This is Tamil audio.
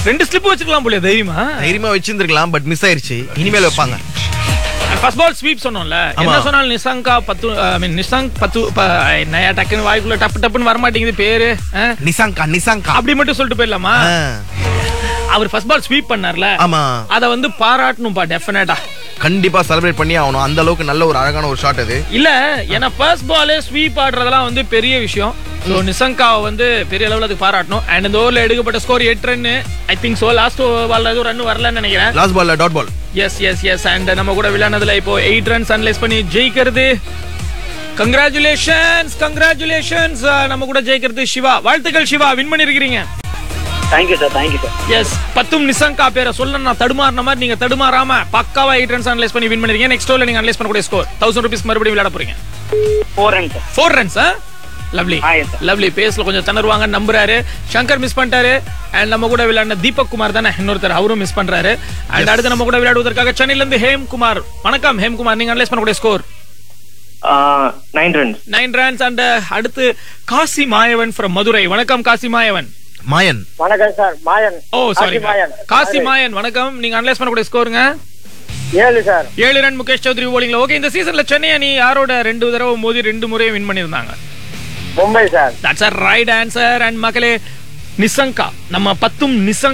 ரெண்டு ஸ்லிப் வச்சுக்கலாம் போல தைரியமா தைரியமா வச்சிருந்திருக்கலாம் பட் மிஸ் ஆயிருச்சு இனிமேல் வைப்பாங்க ஃபர்ஸ்ட் பால் ஸ்வீப் சொன்னோம்ல என்ன ஆமா. சொன்னாலும் நிசாங்கா பத்து ஐ மீன் நிசாங் பத்து ப- என்னையா டக்குன்னு வாய்க்குள்ள டப்பு டப்புன்னு வர மாட்டேங்குது பேரு ஆ? நிசாங்கா நிசாங்கா அப்படி மட்டும் சொல்லிட்டு போயிடலாமா ஆ, அவர் ஃபர்ஸ்ட் பால் ஸ்வீப் பண்ணார்ல ஆமா அத வந்து பாராட்டணும்பா டெஃபினட்டா கண்டிப்பா செலிப்ரேட் பண்ணி ஆகணும் அந்த அளவுக்கு நல்ல ஒரு அழகான ஒரு ஷாட் அது இல்ல ஏன்னா ஃபர்ஸ்ட் பால் ஸ்வீப் ஆடுறதெல்லாம் வந்து பெரிய விஷயம் ஸோ நிசங்காவை வந்து பெரிய அளவில் அதுக்கு பாராட்டணும் அண்ட் இந்த ஓவரில் எடுக்கப்பட்ட ஸ்கோர் எட்டு run I think so last பால்ல எதுவும் ரன் வரலன்னு நினைக்கிறேன் லாஸ்ட் பால்ல dot ball yes yes yes and நம்ம கூட விளையாடுனதுல இப்போ எயிட் ரன்ஸ் அனலைஸ் பண்ணி ஜெயிக்கிறது கங்க்ராச்சுலேஷன்ஸ் கங்க்ராச்சுலேஷன்ஸ் நம்ம கூட ஜெயிக்கிறது சிவா வாழ்த்துக்கள் சிவா வின் பண்ணிருக்கிறீங்க thank you sir thank you sir yes பத்தும் நிசங்கா பேரை சொல்ல நான் தடுமாறின மாதிரி நீங்க தடுமாறாம பக்காவா எயிட் ரன்ஸ் அனலைஸ் பண்ணி வின் பண்ணிருக்கீங்க நெக்ஸ்ட் ஓவர்ல நீங்க அனலைஸ் பண்ணக்கூடிய ஸ்கோர் தௌசண்ட் ருபீஸ் மறுபடியும் விளையாட போறீங்க four run sir four runs lovely ah, yes, sir. Lovely பேஸ்ல கொஞ்சம் திணறுவாங்க நம்புறாரு சங்கர் மிஸ் பண்ணிட்டாரு அண்ட் நம்ம கூட விளையாடின தீபக் குமார் தானே இன்னொருத்தர் அவரும் மிஸ் பண்றாரு அண்ட் அடுத்து நம்ம கூட விளையாடுவதற்காக சென்னையில இருந்து ஹேம் குமார் வணக்கம் ஹேம் குமார் நீங்க அனலைஸ் பண்ணக்கூடிய score nine runs nine runs and அடுத்து காசி மாயவன் ஃப்ரம் மதுரை வணக்கம் காசி மாயவன் மாயன் வணக்கம் sir Mayan oh sorry Mayan Kasi Mayan வணக்கம் நீங்க அனலைஸ் பண்ணக்கூடிய ஸ்கோருங்க ஏழு சார் ஏழு ரன் முகேஷ் சௌத்ரி போலிங்ல ஓகே இந்த சீசன்ல சென்னை அணி யாரோட ரெண்டு தடவை மோதி ரெண்டு முறை வின் பண்ணியிருந்தாங்க Mumbai sir that's a right answer and மக்களே நிசங்கா நம்ம பத்தும் நிசங்கா